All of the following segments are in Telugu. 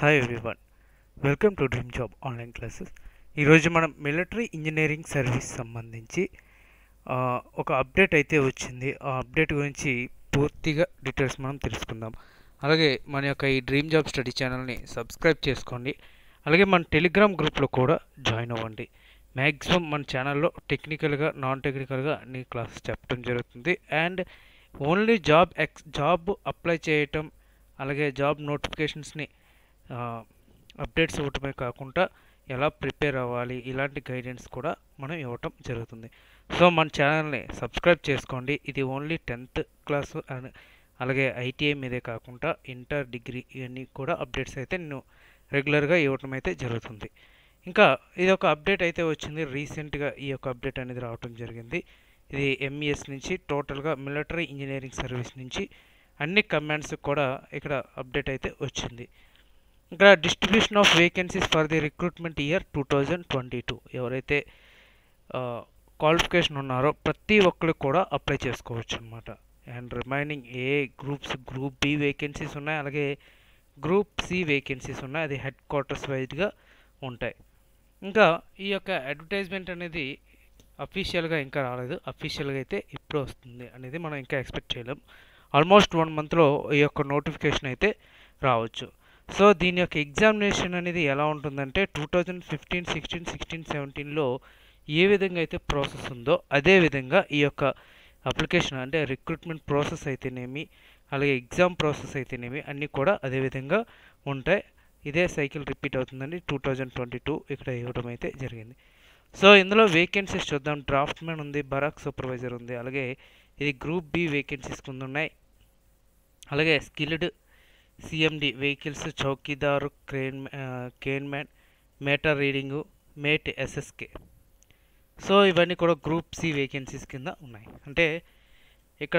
hi everyone welcome to dream job online classes ఈరోజు మనం మిలిటరీ ఇంజనీరింగ్ సర్వీస్ సంబంధించి ఆ, ఒక అప్డేట్ అయితే వచ్చింది ఆ అప్డేట్ గురించి పూర్తిగా డీటెయిల్స్ మనం తెలుసుకుందాం అలాగే మన యొక్క ఈ డ్రీమ్ జాబ్ స్టడీ ఛానల్ని సబ్స్క్రైబ్ చేసుకోండి అలాగే మన టెలిగ్రామ్ గ్రూప్లో కూడా జాయిన్ అవ్వండి మ్యాక్సిమం మన ఛానల్లో టెక్నికల్గా నాన్ టెక్నికల్గా అన్ని క్లాసెస్ చెప్పడం జరుగుతుంది and only job ex job apply చేయటం అలాగే జాబ్ నోటిఫికేషన్స్ని అప్డేట్స్ ఇవ్వటమే కాకుండా ఎలా ప్రిపేర్ అవ్వాలి ఇలాంటి గైడెన్స్ కూడా మనం ఇవ్వటం జరుగుతుంది సో మన ఛానల్ని సబ్స్క్రైబ్ చేసుకోండి ఇది ఓన్లీ టెన్త్ క్లాస్ అండ్ అలాగే ఐటీఐ మీదే కాకుండా ఇంటర్ డిగ్రీ ఇవన్నీ కూడా అప్డేట్స్ అయితే నేను రెగ్యులర్గా ఇవ్వటం అయితే జరుగుతుంది ఇంకా ఇది ఒక అప్డేట్ అయితే వచ్చింది రీసెంట్గా ఈ యొక్క అప్డేట్ అనేది రావటం జరిగింది ఇది ఎంఈఎస్ నుంచి టోటల్గా మిలిటరీ ఇంజనీరింగ్ సర్వీస్ నుంచి అన్ని కమాండ్స్ కూడా ఇక్కడ అప్డేట్ అయితే వచ్చింది ఇక్కడ distribution of vacancies for the recruitment year two thousand twenty two ఎవరైతే క్వాలిఫికేషన్ ఉన్నారో ప్రతి ఒక్కరు కూడా అప్లై చేసుకోవచ్చు అనమాట and remaining A groups group B vacancies ఉన్నాయి అలాగే గ్రూప్ సి వేకెన్సీస్ ఉన్నాయి అది హెడ్ క్వార్టర్స్ వైజ్గా ఉంటాయి ఇంకా ఈ యొక్క అడ్వర్టైజ్మెంట్ అనేది అఫీషియల్గా ఇంకా రాలేదు అఫీషియల్గా అయితే ఇప్పుడు వస్తుంది అనేది మనం ఇంకా ఎక్స్పెక్ట్ చేయలేం ఆల్మోస్ట్ వన్ మంత్లో ఈ యొక్క నోటిఫికేషన్ అయితే రావచ్చు సో దీని యొక్క ఎగ్జామినేషన్ అనేది ఎలా ఉంటుందంటే two thousand fifteen sixteen sixteen సెవెంటీన్లో ఏ విధంగా అయితే ప్రాసెస్ ఉందో అదే విధంగా ఈ యొక్క అప్లికేషన్ అంటే రిక్రూట్మెంట్ ప్రాసెస్ అయితేనేమి అలాగే ఎగ్జామ్ ప్రాసెస్ అయితేనేమి అన్నీ కూడా అదే విధంగా ఉంటాయి ఇదే సైకిల్ రిపీట్ అవుతుందండి టూ థౌజండ్ ట్వంటీ టూ ఇక్కడ ఇవ్వడం అయితే జరిగింది సో ఇందులో వేకెన్సీస్ చూద్దాం డ్రాఫ్ట్ మ్యాన్ ఉంది బరాక్ సూపర్వైజర్ ఉంది అలాగే ఇది గ్రూప్ బి వేకెన్సీస్ కింద ఉన్నాయి అలాగే skilled CMD vehicles chowkidar crane crane man meter reading mate SSK so ఇవన్నీ కూడా గ్రూప్ సి వేకెన్సీస్ కింద ఉన్నాయి అంటే ఇక్కడ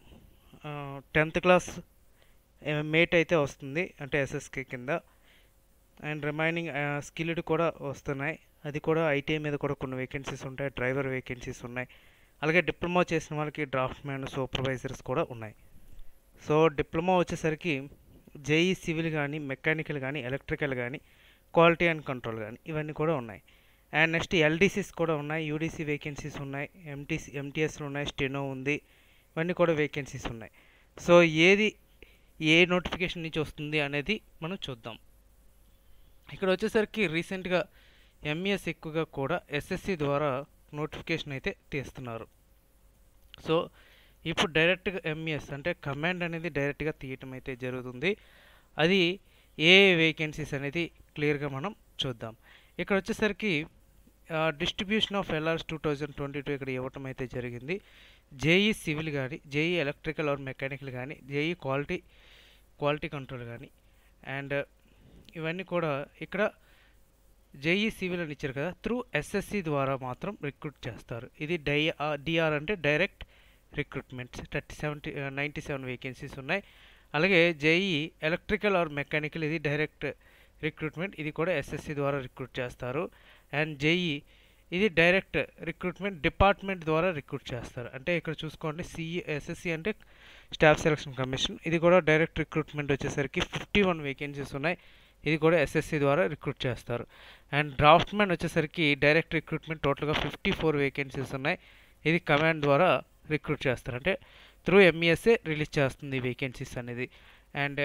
టెన్త్ క్లాస్ మేట్ అయితే వస్తుంది అంటే ఎస్ఎస్కే కింద అండ్ రిమైనింగ్ స్కిల్డ్ కూడా వస్తున్నాయి అది కూడా ఐటీఐ మీద కూడా కొన్ని వేకెన్సీస్ ఉంటాయి డ్రైవర్ వేకెన్సీస్ ఉన్నాయి అలాగే డిప్లొమా చేసిన వాళ్ళకి డ్రాఫ్ట్ మ్యాన్ సూపర్వైజర్స్ కూడా ఉన్నాయి సో డిప్లొమా వచ్చేసరికి జేఈ సివిల్ కానీ మెకానికల్ కానీ ఎలక్ట్రికల్ కానీ క్వాలిటీ అండ్ కంట్రోల్ కానీ ఇవన్నీ కూడా ఉన్నాయి అండ్ నెక్స్ట్ ఎల్డీసీస్ కూడా ఉన్నాయి యూడీసీ వేకెన్సీస్ ఉన్నాయి ఎంటీసీ ఎంటీఎస్లు ఉన్నాయి స్టెనో ఉంది ఇవన్నీ కూడా వేకెన్సీస్ ఉన్నాయి సో ఏది ఏ నోటిఫికేషన్ నుంచి వస్తుంది అనేది మనం చూద్దాం ఇక్కడ వచ్చేసరికి రీసెంట్గా ఎంఈఎస్ ఎక్కువగా కూడా ఎస్ఎస్సి ద్వారా నోటిఫికేషన్ అయితే తీస్తున్నారు సో ఇప్పుడు డైరెక్ట్గా ఎంఈఎస్ అంటే కమాండ్ అనేది డైరెక్ట్గా తీయటం అయితే జరుగుతుంది అది ఏ వేకెన్సీస్ అనేది క్లియర్గా మనం చూద్దాం ఇక్కడ వచ్చేసరికి distribution of LRs two thousand twenty two ఇక్కడ ఇవ్వటం అయితే జరిగింది జేఈ సివిల్ కానీ జేఈ ఎలక్ట్రికల్ ఆర్ మెకానికల్ కానీ జేఈ క్వాలిటీ క్వాలిటీ కంట్రోల్ కానీ అండ్ ఇవన్నీ కూడా ఇక్కడ జేఈ సివిల్ అని ఇచ్చారు కదా త్రూ ఎస్ఎస్సి ద్వారా మాత్రం రిక్రూట్ చేస్తారు ఇది డై డిఆర్ అంటే direct recruitments thirty seventy ninety seven vacancies ఉన్నాయి అలాగే జేఈ ఎలక్ట్రికల్ ఆర్ మెకానికల్ ఇది డైరెక్ట్ రిక్రూట్మెంట్ ఇది కూడా ఎస్ఎస్సి ద్వారా రిక్రూట్ చేస్తారు అండ్ జేఈ ఇది డైరెక్ట్ రిక్రూట్మెంట్ డిపార్ట్మెంట్ ద్వారా రిక్రూట్ చేస్తారు అంటే ఇక్కడ చూసుకోండి సిఈ ఎస్ఎస్సి అంటే స్టాఫ్ సెలక్షన్ కమిషన్ ఇది కూడా డైరెక్ట్ రిక్రూట్మెంట్ వచ్చేసరికి ఫిఫ్టీ వన్ వేకెన్సీస్ ఉన్నాయి ఇది కూడా ఎస్ఎస్సి ద్వారా రిక్రూట్ చేస్తారు అండ్ డ్రాఫ్ట్ మ్యాన్ వచ్చేసరికి డైరెక్ట్ రిక్రూట్మెంట్ టోటల్గా ఫిఫ్టీ ఫోర్ వేకెన్సీస్ ఉన్నాయి ఇది కమాండ్ ద్వారా రిక్రూట్ చేస్తారు అంటే త్రూ ఎంఈఎస్ఏ రిలీజ్ చేస్తుంది ఈ వేకెన్సీస్ అనేది అండ్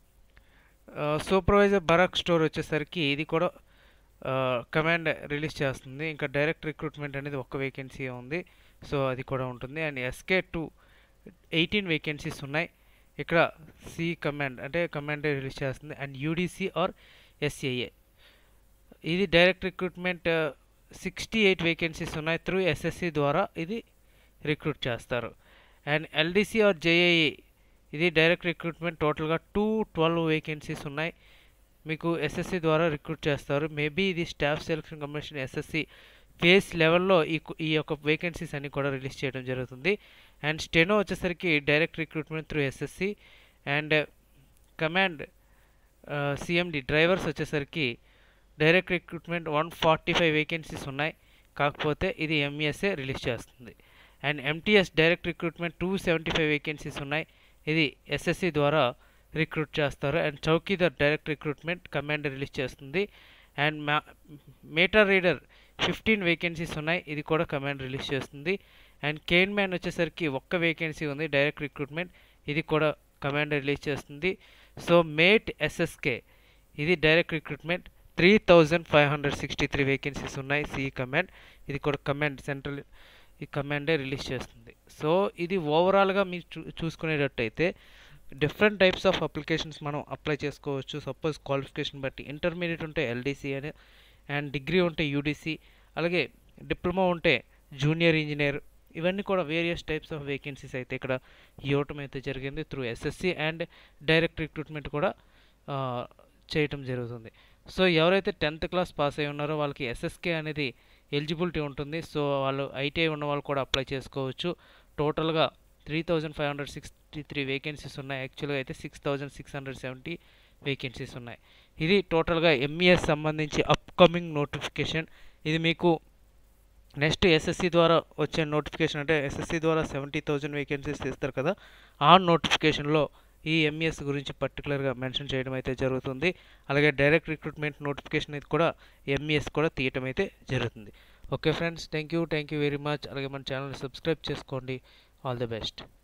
సూపర్వైజర్ బరాక్ స్టోర్ వచ్చేసరికి ఇది కూడా కమాండ్ రిలీజ్ చేస్తుంది ఇంకా డైరెక్ట్ రిక్రూట్మెంట్ అనేది ఒక్క వేకెన్సీ ఉంది సో అది కూడా ఉంటుంది and SK two eighteen vacancies ఉన్నాయి ఇక్కడ సి కమాండ్ అంటే కమాండ్ రిలీజ్ చేస్తుంది అండ్ యూడిసి ఆర్ ఎస్ఏఏ ఇది direct recruitment sixty eight vacancies ఉన్నాయి త్రూ ఎస్ఎస్సి ద్వారా ఇది రిక్రూట్ చేస్తారు అండ్ ఎల్డిసి ఆర్ జేఏఈ ఇది డైరెక్ట్ రిక్రూట్మెంట్ టోటల్గా టూ ట్వెల్వ్ వేకెన్సీస్ ఉన్నాయి మీకు ఎస్ఎస్సి ద్వారా రిక్రూట్ చేస్తారు మేబీ ఇది staff selection commission SSC phase లెవెల్లో ఈ ఈ యొక్క వేకెన్సీస్ అన్ని కూడా రిలీజ్ చేయడం జరుగుతుంది అండ్ స్టెనో వచ్చేసరికి direct recruitment through SSC and command CMD drivers వచ్చేసరికి direct recruitment one forty five vacancies ఉన్నాయి కాకపోతే ఇది ఎంఈఎస్ఏ రిలీజ్ చేస్తుంది and MTS direct recruitment two seventy five vacancies ఉన్నాయి ఇది ఎస్ఎస్సి ద్వారా రిక్రూట్ చేస్తారు and chowkidar direct recruitment command release చేస్తుంది అండ్ మా మేటా రీడర్ ఫిఫ్టీన్ వేకెన్సీస్ ఉన్నాయి ఇది కూడా కమాండ్ రిలీజ్ చేస్తుంది అండ్ కేన్ మ్యాన్ వచ్చేసరికి ఒక్క వేకెన్సీ ఉంది డైరెక్ట్ రిక్రూట్మెంట్ ఇది కూడా కమాండ్ రిలీజ్ చేస్తుంది సో మేట్ ఎస్ఎస్కే ఇది direct recruitment three thousand five hundred sixty three vacancies ఉన్నాయి సి కమాండ్ ఇది కూడా కమాండ్ సెంట్రల్ ఈ కమాండే రిలీజ్ చేస్తుంది సో ఇది ఓవరాల్గా మీరు చూ చూసుకునేటట్టయితే డిఫరెంట్ టైప్స్ ఆఫ్ అప్లికేషన్స్ మనం అప్లై చేసుకోవచ్చు సపోజ్ క్వాలిఫికేషన్ బట్టి ఇంటర్మీడియట్ ఉంటే ఎల్డీసీ అని అండ్ డిగ్రీ ఉంటే యూడీసీ అలాగే డిప్లొమా ఉంటే జూనియర్ ఇంజనీర్ ఇవన్నీ కూడా వేరియస్ టైప్స్ ఆఫ్ వేకెన్సీస్ అయితే ఇక్కడ ఇవ్వటం అయితే జరిగింది through SSC and direct recruitment కూడా ఆ, చేయటం జరుగుతుంది సో ఎవరైతే టెన్త్ క్లాస్ పాస్ అయి ఉన్నారో వాళ్ళకి ఎస్ఎస్కే అనేది ఎలిజిబిలిటీ ఉంటుంది సో వాళ్ళు ఐటీఐ ఉన్న వాళ్ళు కూడా అప్లై చేసుకోవచ్చు టోటల్గా three thousand five hundred sixty three vacancies ఉన్నాయి యాక్చువల్గా అయితే six thousand six hundred seventy vacancies ఉన్నాయి ఇది టోటల్గా ఎంఈఎస్ సంబంధించి అప్కమింగ్ నోటిఫికేషన్ ఇది మీకు నెక్స్ట్ ఎస్ఎస్సి ద్వారా వచ్చే నోటిఫికేషన్ అంటే ఎస్ఎస్సి ద్వారా సెవెంటీ థౌజండ్ వేకెన్సీస్ తీస్తారు కదా ఆ నోటిఫికేషన్లో ఈ ఎంఈఎస్ గురించి పర్టికులర్గా మెన్షన్ చేయడం అయితే జరుగుతుంది అలాగే డైరెక్ట్ రిక్రూట్మెంట్ నోటిఫికేషన్ ఇది కూడా ఎంఈఎస్ కూడా తీయటం అయితే జరుగుతుంది okay friends thank you thank you very much అలాగే మన ఛానల్ని సబ్స్క్రైబ్ చేసుకోండి ఆల్ ది బెస్ట్